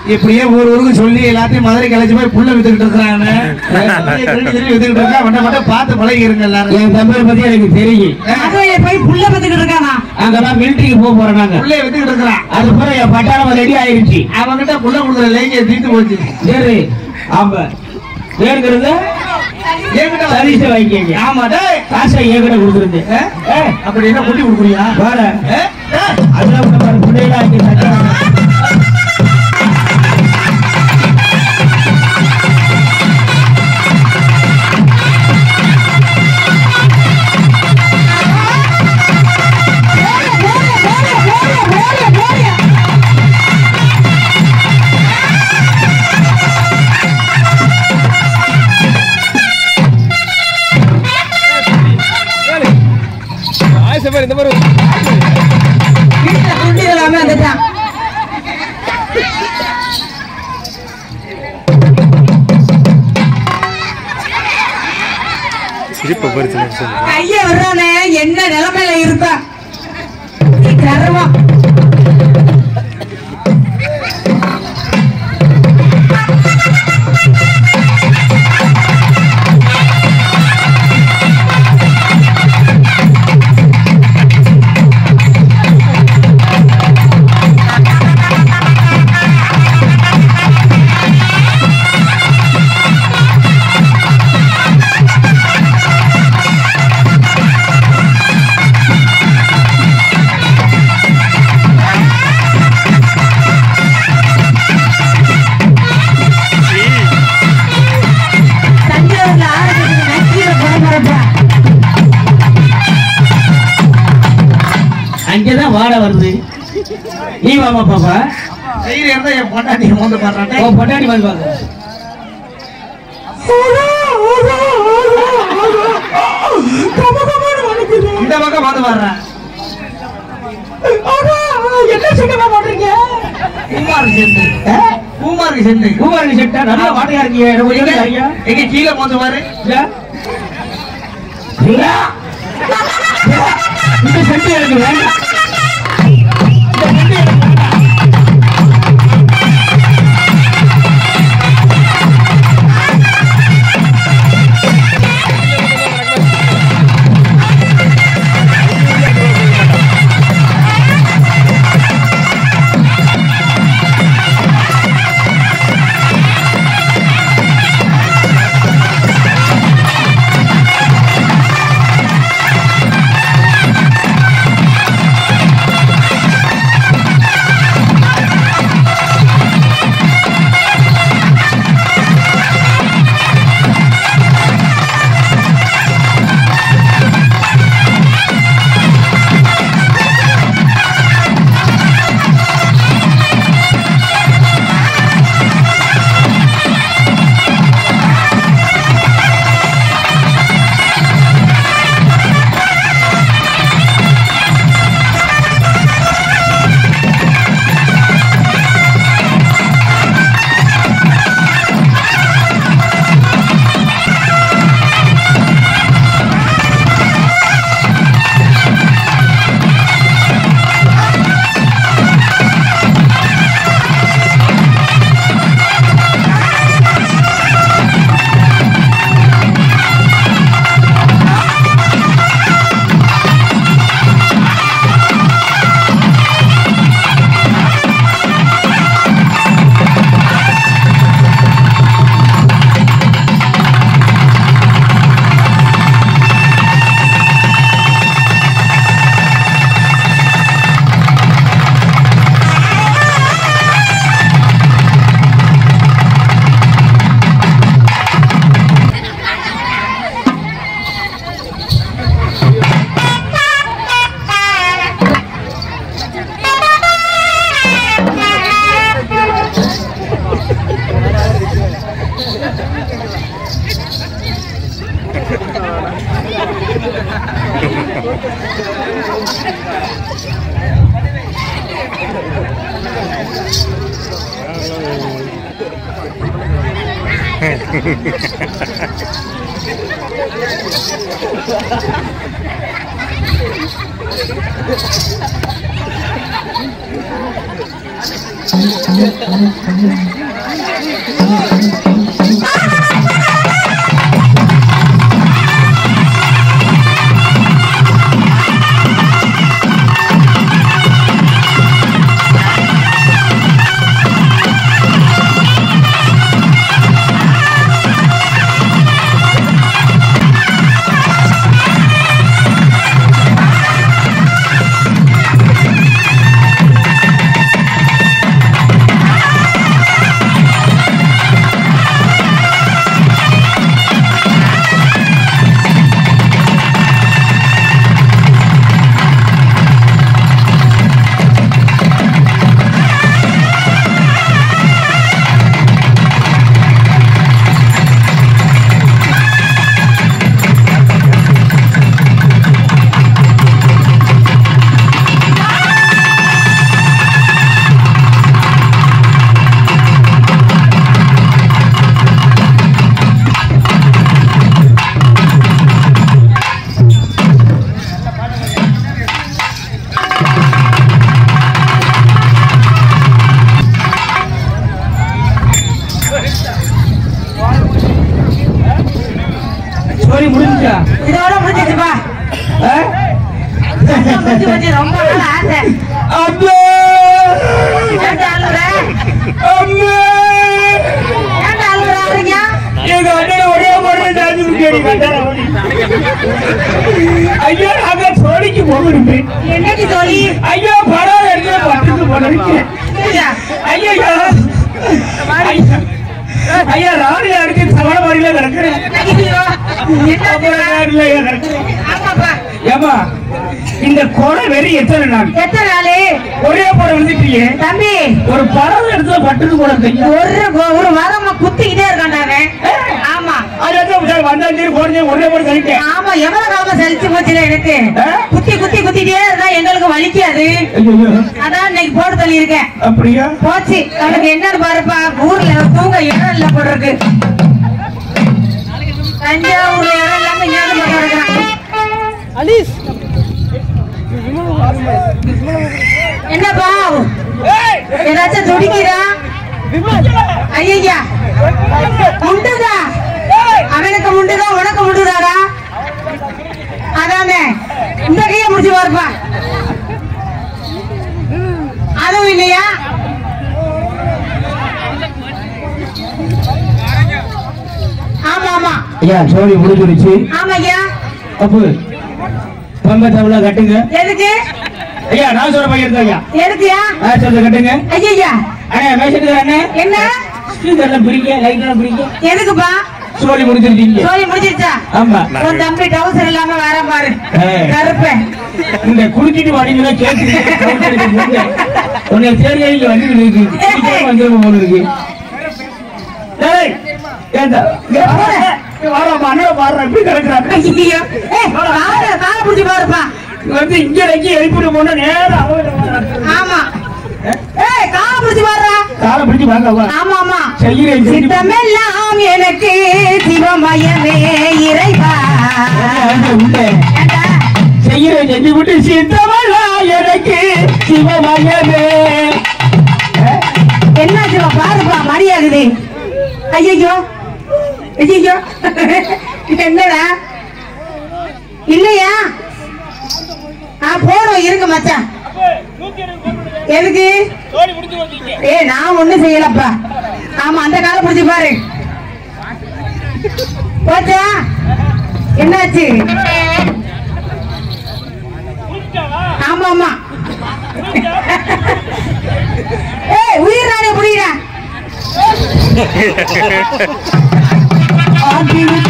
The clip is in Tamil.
இப்படியே ஒரு ஊருக்கு சொல்லி எல்லாத்தையும் மதுரை கழிச்சு போய் புள்ள வித்துக்கிட்டு இருக்கிறாங்க வித்துக்கிட்டு இருக்கா வண்ட மட்டும் பார்த்து பழகிருங்க எல்லாரும் என் தம்பியை பத்தி எனக்கு தெரியும் மதுரையில போய் புள்ள பத்துக்கிட்டு இருக்கானா அங்கதான் மிலிட்டரிக்கு போக போறோம் நாங்க புள்ளைய வித்துக்கிட்டு இருக்கிறான் அது பிறகு என் பட்டாளம் ரெடி ஆயிருச்சு அவன்கிட்ட புள்ள கொடுக்குற லேங்க தீர்த்து போச்சு சரி ஆமா வேணுங்கிறது என்கிட்ட வரி. சரிசை வாங்கிக்கங்க ஆமா டேய் காசை என்கிட்ட கொடுத்துருந்து ஏ? அப்படி என்ன குட்டி கொடுக்குறியா வேற ஏ? ஏ? அதெல்லாம் கூட பாரு, பிள்ளைகளா இங்க சட்டம் வீட்டுல துண்டி இல்லாம வந்துட்டான் சிரிப்பை பறிச்சு சொல்லு கைய விடுறானே என்ன நிலைமையில இருப்பா கருவா தஞ்சாவூர்ல ஆரம்பிச்சு நக்கீர பரபரப்பா அங்கதான் வாட வருது நீ வாமா பாப்பா தைரியம் இருந்தா என் பொண்டாட்டியை மோந்து பாடுறான் உன் பொட்டாடி வந்து பாக்க இந்த பக்கம் மோந்து பாடுறான் என்ன சொல்லுங்க போடுறீங்க பூமாருக்கு சென்று பூமாருக்கு சென்று பூமாரி செட்டா நல்லா வாடையா இருக்கீங்க எனக்கு கொஞ்சம் எங்க ஐயா எங்க கீழே மோந்து பாரு இல்ல? இல்ல? இந்த செட்டு எனக்கு வேண்டாம் இந்த செட்டு எனக்கு வேண்டாம். ஆ ஸ்டோரி முடிஞ்சுச்சா இதோட முடிஞ்சிச்சுப்பா ஆ? முடிஞ்சு வச்சு ரொம்ப நாள் ஆசை அம்மா ஏன்டா அழுகுற? அம்மா ஏன்டா அழுகுறாருங்க? எங்க அண்ணனை ஒரே முறை ஜாதி முக்கியடி கட்டாரம் ஓடி. ஐயோ நாங்க சோழிக்கு போகணுமே என்னைக்கு தோழி ஐயோ படம் எடுத்து பட்டுக்கு போனேன் ஐயா, ஐயோ ஐயா ஐயா ராணி அடுத்து சவண மாதிரில கிடக்குறேன் ஐயோ, என்ன அப்புறம் இது? ராணில ஏன் கிடக்குறேன் ஆமாப்பா ஏமா இந்த கொடை வெறி எத்தனை நாள் எத்தனை நாளு ஒரே படம் வந்துட்டியே தம்பி ஒரு படம் எடுத்து பட்டுக்கு போன கையா ஒரு கோ- ஒரு வாரமா குத்திக்கிட்டே இருக்காண்டாங்க ஆமா அது வந்து வந்தாங்க போனே ஒரே படம் கழிட்டேன் ஆமா எவ்வளவு காலமா சலிச்சு போச்சுல எனக்கு ஆ? குத்தி குத்தி குத்திட்டே இருந்தா எங்களுக்கு வலிக்காது ஐயோ அதான் இன்னைக்கு போட்டு தள்ளி இருக்கேன் அப்படியா போச்சு அவனுக்கு என்னன்னு பாருப்பா ஊர்ல தூங்க இடம் இல்ல போல இருக்கு தஞ்சாவூர்ல இடம் இல்லாம இங்க போல இருக்கான் என்னப்பா ஏதாச்சும் துடிக்கிறா ஐயா முண்டுதா அவனுக்கு முண்டுதா உனக்கு முண்டுதாடா அதானே இந்த கைய முடிச்சு பாருப்பா அதுவும் இல்லையா ஆமா ஆமா ஐயா சோழி முடிஞ்சிருச்சு ஆமா ஐயா அப்பு பம்ப தவளை கட்டுங்க எதுக்கு ஐயா நான் சொல்ற பையன் தான் ஐயா எதுக்குயா ஆ சொல்ல கட்டுங்க ஐயா அண்ணா மேசத்துக்கு அண்ணே என்ன ஸ்பீக்கர்லாம் பிரிங்க லைட்லாம் பிரிங்க எதுக்குப்பா சோழி முடிஞ்சிருக்கீங்க சோழி முடிச்சிருச்சா ஆமா உன் தம்பி டவுசர் இல்லாம வர பாரு ஏய். கருப்பேன் இந்த குடிச்சிட்டு வாடிங்களா கேட்டு உன்னை தேடி இங்க வந்து இருக்கு வந்துருக்க போல இருக்கு ஏய், ஏண்டா, இங்க வாடா. இங்க வாடா, அம்மா, அண்ணனை பாடுறா, எப்படி கிடக்குறாங்க? ஐயோ ஏய், காலை காலை பிடிச்சி பாருப்பா இங்க வந்து இங்க இறக்கி எழுப்பிட்டு போனா நேரா அவங்கிட்ட போறாங்க. ஆமா ஏய் காலை பிடிச்சி பாருடா காலை பிடிச்சு வாங்க வா ஆமா ஆமா செய்கிறேன் செய்கிறேன். சித்தமெல்லாம் எனக்கு சிவமயமே இறைவா உள்ள ஏண்டா செய்கிறேன் செஞ்சு விட்டு சித்தமல்லா எனக்கு சிவமயமே என்னாச்சுமா பாருப்பா மரியாகுது ஐயோ ஐயோ என்னடா இல்லையா ஆ போறோம் இருங்க மச்சான் எதுக்கு ஏ நான் ஒண்ணும் செய்யலப்பா ஆமா அந்த காலம் பிடிச்சு பாரு போச்சா என்னாச்சு ஆமா ஆமா ஏய் உயிர் நானே புரியுறா ஆட்டி விட்டு